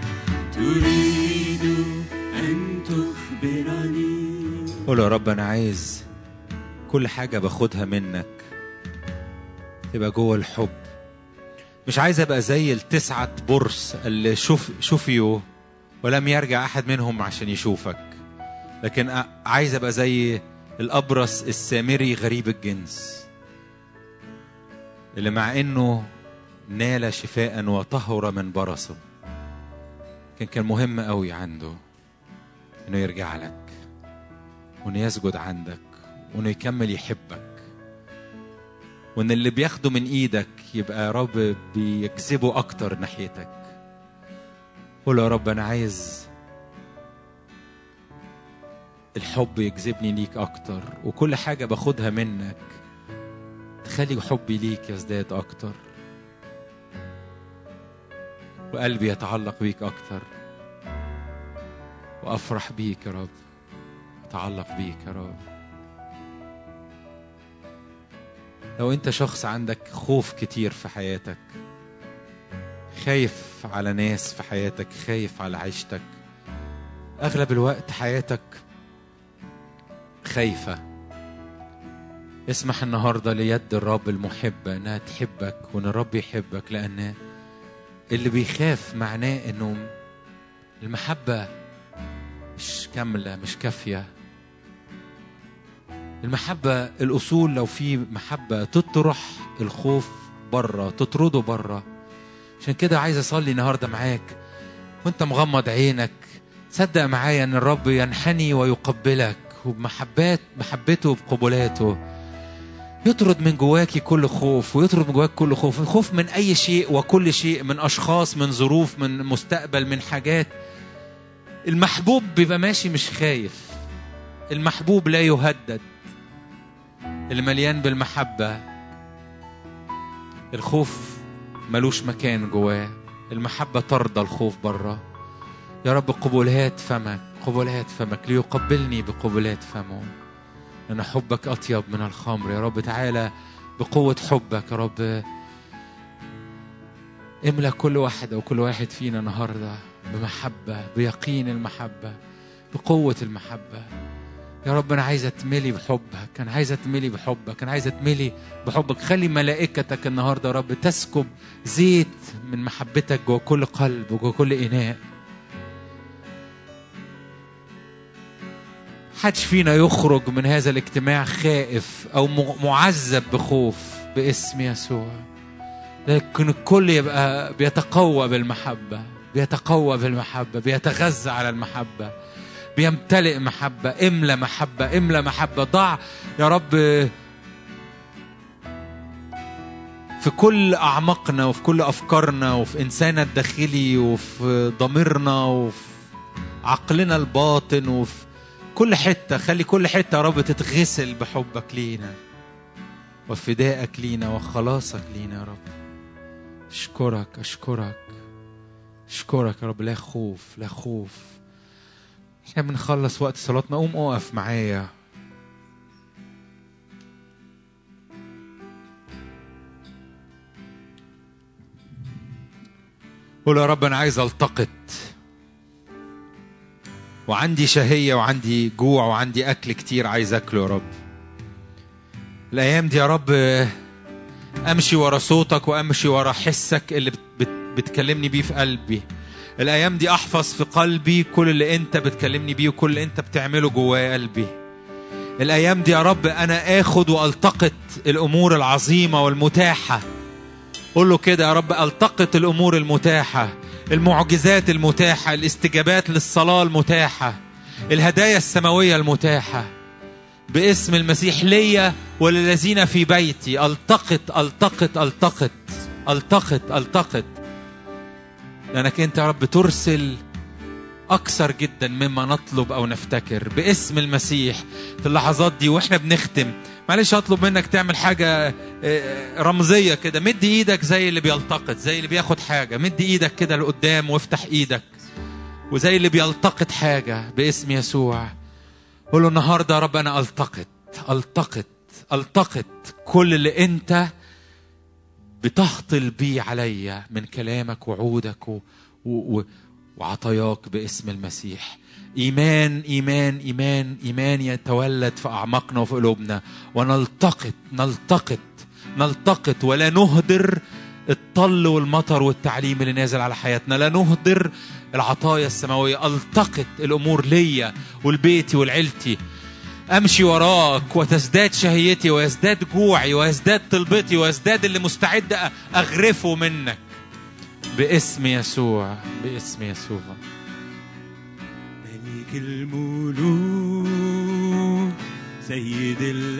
تريد أن تخبرني قول يا رب انا عايز كل حاجه باخدها منك تبقى جوه الحب مش عايز ابقى زي التسعه برص اللي شوف شوفيوا ولم يرجع احد منهم عشان يشوفك لكن أ- عايز ابقى زي الابرص السامري غريب الجنس اللي مع انه نال شفاء وطهر من برصه كان كان مهم قوي عنده انه يرجع لك وانه يسجد عندك وانه يكمل يحبك وان اللي بياخده من ايدك يبقى يا رب بيجذبه اكتر ناحيتك قول يا رب انا عايز الحب يجذبني ليك اكتر وكل حاجه باخدها منك تخلي حبي ليك يزداد اكتر وقلبي يتعلق بيك اكتر وافرح بيك يا رب اتعلق بيك يا رب لو انت شخص عندك خوف كتير في حياتك خايف على ناس في حياتك خايف على عيشتك اغلب الوقت حياتك خايفه اسمح النهارده ليد الرب المحبه انها تحبك وان الرب يحبك لان اللي بيخاف معناه انه المحبه مش كامله مش كافيه المحبة الأصول لو في محبة تطرح الخوف بره تطرده بره عشان كده عايز أصلي النهاردة معاك وأنت مغمض عينك صدق معايا أن الرب ينحني ويقبلك وبمحبات محبته وبقبلاته يطرد من جواكي كل خوف ويطرد من جواك كل خوف الخوف من أي شيء وكل شيء من أشخاص من ظروف من مستقبل من حاجات المحبوب بيبقى ماشي مش خايف المحبوب لا يهدد اللي مليان بالمحبة الخوف ملوش مكان جواه المحبة ترضى الخوف بره يا رب قبلات فمك قبلات فمك ليقبلني بقبلات فمه أن حبك أطيب من الخمر يا رب تعالى بقوة حبك يا رب املى كل واحدة وكل واحد فينا النهاردة بمحبة بيقين المحبة بقوة المحبة يا رب انا عايز اتملي بحبك انا عايز اتملي بحبك انا عايز اتملي بحبك خلي ملائكتك النهارده يا رب تسكب زيت من محبتك جوه كل قلب وجوه كل اناء حدش فينا يخرج من هذا الاجتماع خائف او م- معذب بخوف باسم يسوع لكن الكل يبقى بيتقوى بالمحبه بيتقوى بالمحبه بيتغذى على المحبه بيمتلئ محبة املى محبة املى محبة ضع يا رب في كل أعماقنا وفي كل أفكارنا وفي إنساننا الداخلي وفي ضميرنا وفي عقلنا الباطن وفي كل حتة خلي كل حتة يا رب تتغسل بحبك لينا وفدائك لينا وخلاصك لينا يا رب أشكرك أشكرك أشكرك يا رب لا خوف لا خوف احنا بنخلص وقت صلاتنا قوم اقف معايا قول يا رب انا عايز التقط وعندي شهية وعندي جوع وعندي أكل كتير عايز أكله يا رب الأيام دي يا رب أمشي ورا صوتك وأمشي ورا حسك اللي بت- بت- بتكلمني بيه في قلبي الأيام دي أحفظ في قلبي كل اللي أنت بتكلمني بيه وكل اللي أنت بتعمله جوايا قلبي الأيام دي يا رب أنا آخد وألتقط الأمور العظيمة والمتاحة قول له كده يا رب التقط الامور المتاحه المعجزات المتاحه الاستجابات للصلاه المتاحه الهدايا السماويه المتاحه باسم المسيح ليا وللذين في بيتي التقط التقط التقط التقط التقط لانك انت يا رب ترسل اكثر جدا مما نطلب او نفتكر باسم المسيح في اللحظات دي واحنا بنختم معلش اطلب منك تعمل حاجه آه، رمزيه كده مد ايدك زي اللي بيلتقط زي اللي بياخد حاجه مد ايدك كده لقدام وافتح ايدك وزي اللي بيلتقط حاجه باسم يسوع قول له النهارده يا رب انا التقط التقط التقط كل اللي انت بتهطل بيه عليا من كلامك وعودك و... و... و... وعطاياك باسم المسيح ايمان ايمان ايمان ايمان يتولد في اعماقنا وفي قلوبنا ونلتقط نلتقط نلتقط ولا نهدر الطل والمطر والتعليم اللي نازل على حياتنا لا نهدر العطايا السماويه التقط الامور ليا ولبيتي ولعيلتي امشي وراك وتزداد شهيتي ويزداد جوعي ويزداد طلبتي ويزداد اللي مستعد اغرفه منك باسم يسوع باسم يسوع ملك الملوك سيد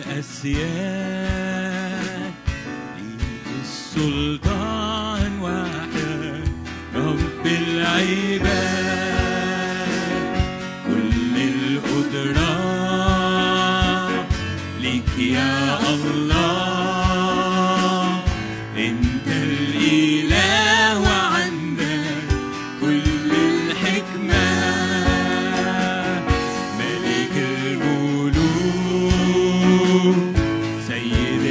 الأسياد ليك السلطان واحد رب العباد كل القدرة ليك يا الله انت الاله وعندك كل الحكمه ملك الملوك سيد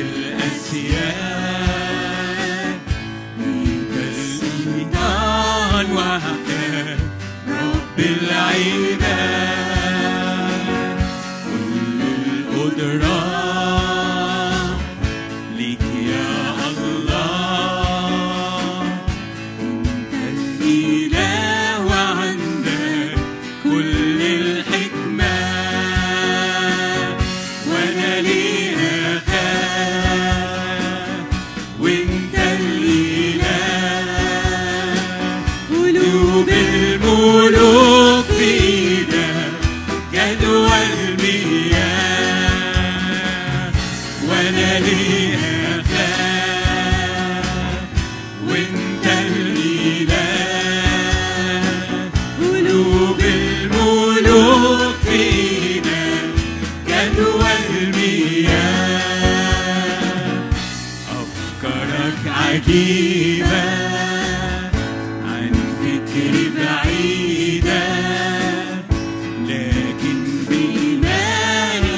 الاسياد ليك السلطان وحدك رب العباد كل القدره ليك يا الله انت الاله وعندك كل الحكمه وانا لي اخاف وانت الاله قلوب الملوك في ايدك جدوى المياه وانا لي اخاف وانت الاله قلوب الملوك في ايدك جدوى المياه أفكارك عجيبة عن فكر بعيدة لكن بإيماني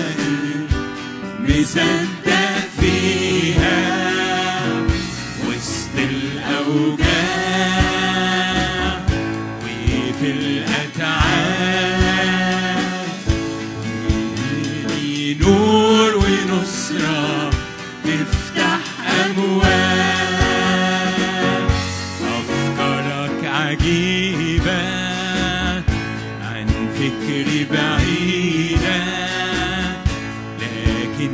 مصدق فيها وسط الأوجاع وفي الأتعاب يهدي نور ونصرة تفتح أبواب أفكارك عجيبة عن فكر بعيدة لكن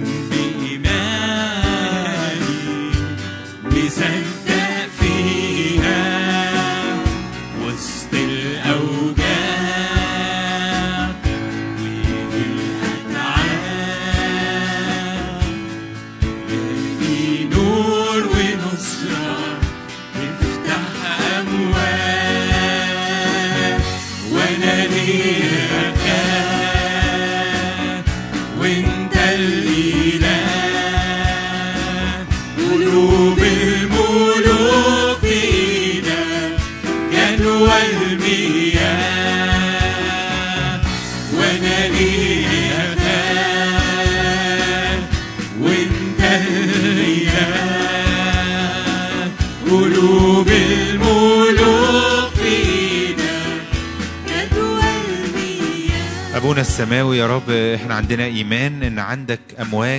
بإيماني مصدق فيها وسط الأوجاع وفي الأتعاب يهدي نور ونصرة نصرة افتح أموال وأنا ليه أخاف وأنت الإله قلوب الملوك في إيدك جدوى المياه وأنا ليه أخاف وأنت الإله قلوب الملوك في إيدك جدوى المياه ابونا السماوي يا رب احنا عندنا ايمان ان عندك امواج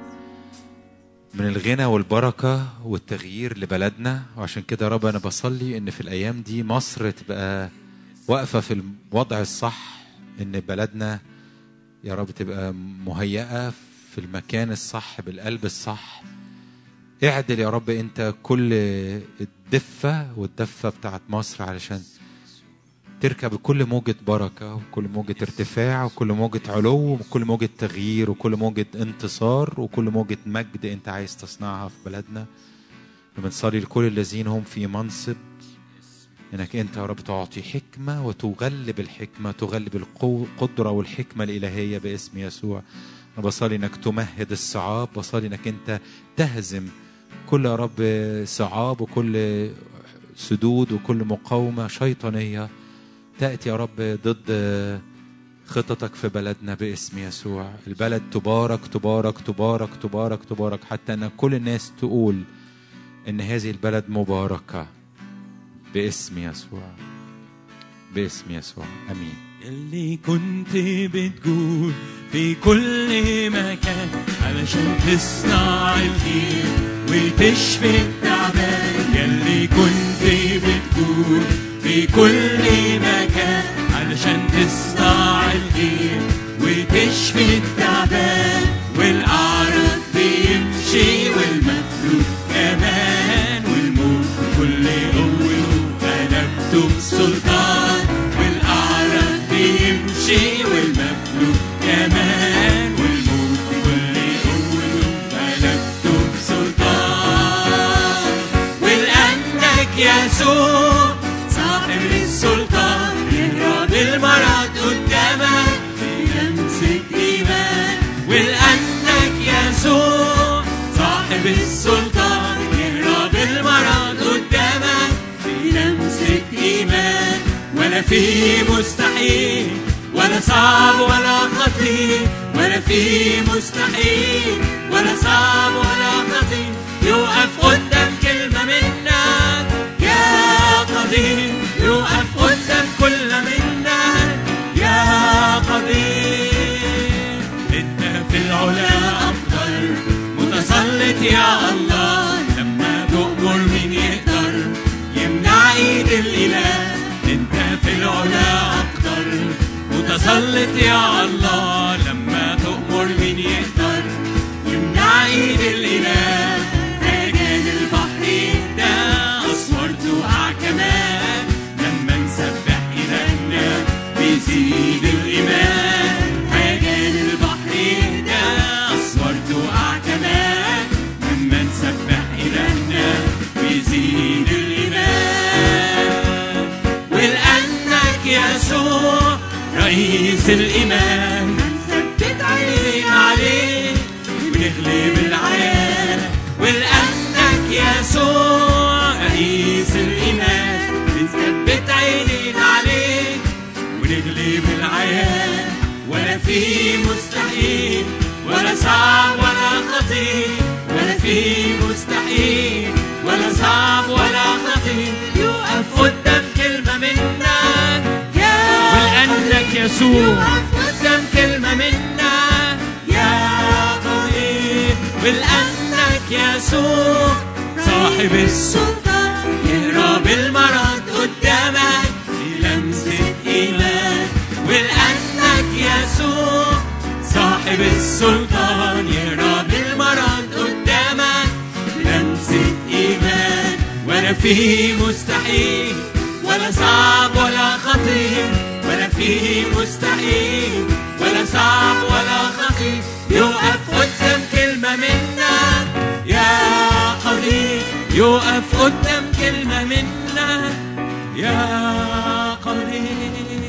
من الغنى والبركه والتغيير لبلدنا وعشان كده يا رب انا بصلي ان في الايام دي مصر تبقى واقفه في الوضع الصح ان بلدنا يا رب تبقى مهيئه في المكان الصح بالقلب الصح اعدل يا رب انت كل الدفه والدفه بتاعت مصر علشان تركب كل موجة بركة وكل موجة ارتفاع وكل موجة علو وكل موجة تغيير وكل موجة انتصار وكل موجة مجد انت عايز تصنعها في بلدنا بنصلي لكل الذين هم في منصب انك انت يا رب تعطي حكمة وتغلب الحكمة تغلب القو- القدرة والحكمة الإلهية باسم يسوع أنا بصلي انك تمهد الصعاب بصلي انك انت تهزم كل يا رب صعاب وكل سدود وكل مقاومة شيطانية تأتي يا رب ضد خططك في بلدنا باسم يسوع البلد تبارك تبارك تبارك تبارك تبارك حتى أن كل الناس تقول إن هذه البلد مباركة باسم يسوع باسم يسوع أمين اللي كنت بتقول في كل مكان علشان تصنع الخير وتشفي التعبان يلي كنت بتقول في كل مكان علشان تصنع الخير وتشفي التعبان والأعرج بيمشي والمفلوج كمان والموت كل قوته غلبته بسلطان والأعرج بيمشي والمفلوج كمان والموت كل قوته غلبته بسلطان ولأنك يسوع صاحب السلطان يهرب المرض قدامك في لمسة إيمان ولأنك يسوع صاحب السلطان يهرب المرض قدامك في لمسة إيمان ولا في مستحيل ولا صعب ولا خطير ولا في مستحيل ولا صعب ولا خطير يوقف قدام كلمة منك يا قدير يوقف قدام كل منك يا قدير انت في العلا افضل متسلط يا الله لما تؤمر مين يقدر يمنع ايد الاله انت في العلا افضل متسلط يا الله لما تؤمر مين يقدر يمنع ايد الاله هاجان البحر ده اسمر توقع كمان لما نسبح الهنا بيزيد الايمان هاجان البحر ده اسمر توقع كمان لما نسبح الهنا بيزيد الايمان ولانك يسوع رئيس الايمان هنثبت عينينا عليك ونغلب العيان ولأنك يسوع رئيس الإيمان بنثبت عينينا عليك ونغلب العيان ولا في مستحيل ولا صعب ولا خطير ولا في مستحيل ولا صعب ولا خطير يقف قدام كلمة منك يا ولأنك يسوع قدام كلمة منك يا قوي ولأنك يسوع صاحب السلطان يهرب المرض قدامك بلمسة إيمان ولأنك يسوع صاحب السلطان يهرب المرض قدامك بلمسة إيمان ولا في مستحيل ولا صعب ولا خطير ولا في مستحيل ولا صعب ولا خطير يقف قدام كلمة منك يا قدير يقف قدام كلمة منا يا قدير